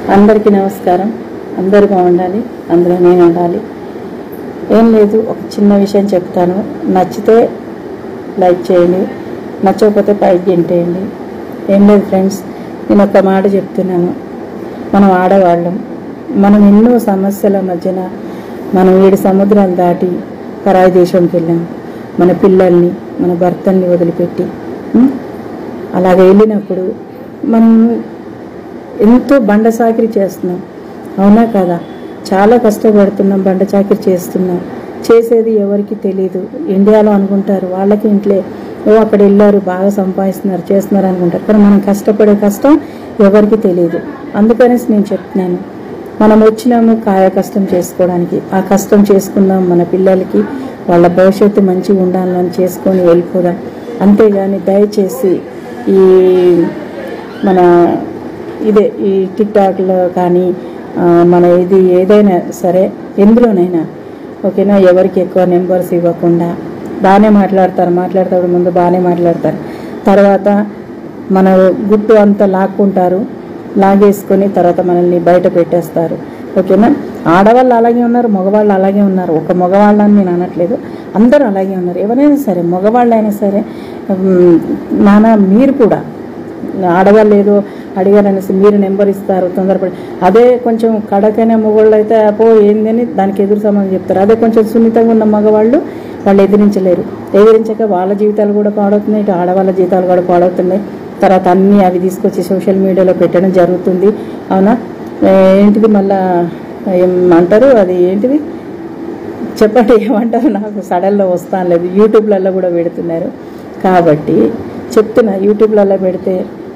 అందరికీ నమస్కారం అందరూ బాగుండాలి అందులో నేను ఉండాలి ఏం లేదు ఒక చిన్న విషయం చెప్తాను నచ్చితే లైక్ చేయండి నచ్చకపోతే పైకి గెంటేయండి ఏం లేదు ఫ్రెండ్స్ నేను ఒక మాట చెప్తున్నాను మనం ఆడవాళ్ళం మనం ఎన్నో సమస్యల మధ్యన మనం ఏడు సముద్రాలు దాటి పరాయి దేశంకి వెళ్ళాం మన పిల్లల్ని మన భర్తల్ని వదిలిపెట్టి ఉం? అలాగ వెళ్ళినప్పుడు మనం ఎంతో బండ సాకిరి చేస్తున్నాం అవునా కదా చాలా కష్టపడుతున్నాం బండ చాకిరి చేస్తున్నాం చేసేది ఎవరికి తెలియదు ఇండియాలో అనుకుంటారు వాళ్ళకి ఇంట్లో ఓ అక్కడ వెళ్ళారు బాగా సంపాదిస్తున్నారు చేస్తున్నారు అనుకుంటారు కానీ మనం కష్టపడే కష్టం ఎవరికి తెలియదు అందుకనేసి నేను చెప్తున్నాను మనం వచ్చినాము కాయ కష్టం చేసుకోవడానికి ఆ కష్టం చేసుకుందాం మన పిల్లలకి వాళ్ళ భవిష్యత్తు మంచిగా ఉండాలని చేసుకొని వెళ్ళిపోదాం అంతేగాని దయచేసి ఈ మన ఇదే ఈ టిక్ టాక్లో కానీ ఆ, మన ఇది ఏదైనా సరే ఎందులోనైనా ఓకేనా ఎవరికి ఎక్కువ నెంబర్స్ ఇవ్వకుండా బాగానే మాట్లాడతారు మాట్లాడతాడు ముందు బాగానే మాట్లాడతారు తర్వాత మన గుట్టు అంతా లాక్కుంటారు లాగేసుకొని తర్వాత మనల్ని బయట పెట్టేస్తారు ఓకేనా ఆడవాళ్ళు అలాగే ఉన్నారు మగవాళ్ళు అలాగే ఉన్నారు ఒక మగవాళ్ళని నేను అనట్లేదు అందరూ అలాగే ఉన్నారు ఎవరైనా సరే మగవాళ్ళైనా సరే ఉమ్, నాన్న మీరు కూడా ఆడవాళ్ళు ఏదో అడిగారనేసి మీరు నెంబర్ ఇస్తారు తొందరపడి అదే కొంచెం కడకైన మగవాళ్ళు అయితే అపో ఏందని దానికి ఎదురు సమాధానం చెప్తారు అదే కొంచెం సున్నితంగా ఉన్న మగవాళ్ళు వాళ్ళు ఎదిరించలేరు ఎదిరించక వాళ్ళ జీవితాలు కూడా పాడవుతున్నాయి ఇటు ఆడవాళ్ళ జీవితాలు కూడా పాడవుతున్నాయి తర్వాత అన్నీ అవి తీసుకొచ్చి సోషల్ మీడియాలో పెట్టడం జరుగుతుంది అవునా ఏ, ఏంటిది మళ్ళా ఏమంటారు అది ఏంటిది చెప్పండి ఏమంటారు నాకు సడన్లో వస్తాను లేదు యూట్యూబ్లలో కూడా పెడుతున్నారు కాబట్టి చెప్తున్నా యూట్యూబ్లలో పెడితే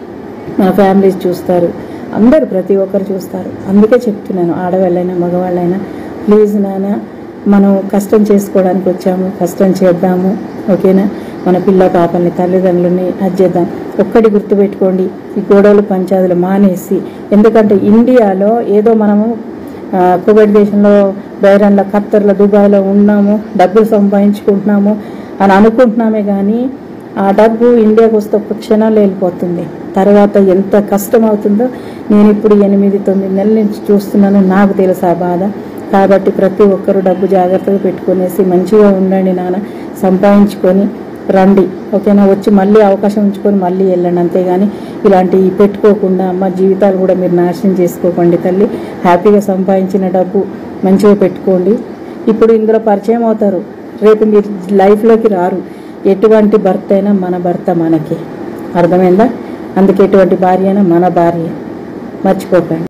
మన ఫ్యామిలీస్ చూస్తారు అందరు ప్రతి ఒక్కరు చూస్తారు అందుకే చెప్తున్నాను ఆడవాళ్ళైనా మగవాళ్ళైనా ప్లీజ్ నాన్న మనం కష్టం చేసుకోవడానికి వచ్చాము కష్టం చేద్దాము ఓకేనా మన పిల్ల పాపల్ని తల్లిదండ్రులని అది చేద్దాం ఒక్కటి గుర్తుపెట్టుకోండి ఈ గొడవలు పంచాదులు మానేసి ఎందుకంటే ఇండియాలో ఏదో మనము ఆ, కువైట్ దేశంలో బైరాన్లో ఖత్తర్లో దుబాయ్లో ఉన్నాము డబ్బులు సంపాదించుకుంటున్నాము అని అనుకుంటున్నామే కానీ ఆ డబ్బు ఇండియాకి వస్తే ఒక్క క్షణంలో వెళ్ళిపోతుంది తర్వాత ఎంత కష్టం అవుతుందో నేను ఇప్పుడు ఎనిమిది తొమ్మిది నెలల నుంచి చూస్తున్నాను నాకు తెలుసు ఆ బాధ కాబట్టి ప్రతి ఒక్కరు డబ్బు జాగ్రత్తగా పెట్టుకునేసి మంచిగా ఉండండి నాన్న సంపాదించుకొని రండి ఓకేనా వచ్చి మళ్ళీ అవకాశం ఉంచుకొని మళ్ళీ వెళ్ళండి అంతేగాని ఇలాంటివి పెట్టుకోకుండా అమ్మ జీవితాలు కూడా మీరు నాశనం చేసుకోకండి తల్లి హ్యాపీగా సంపాదించిన డబ్బు మంచిగా పెట్టుకోండి ఇప్పుడు ఇందులో పరిచయం అవుతారు రేపు మీరు లైఫ్లోకి రారు ఎటువంటి భర్త అయినా మన భర్త మనకి అర్థమైందా అందుకే ఎటువంటి భార్య అయినా మన భార్య మర్చిపోకండి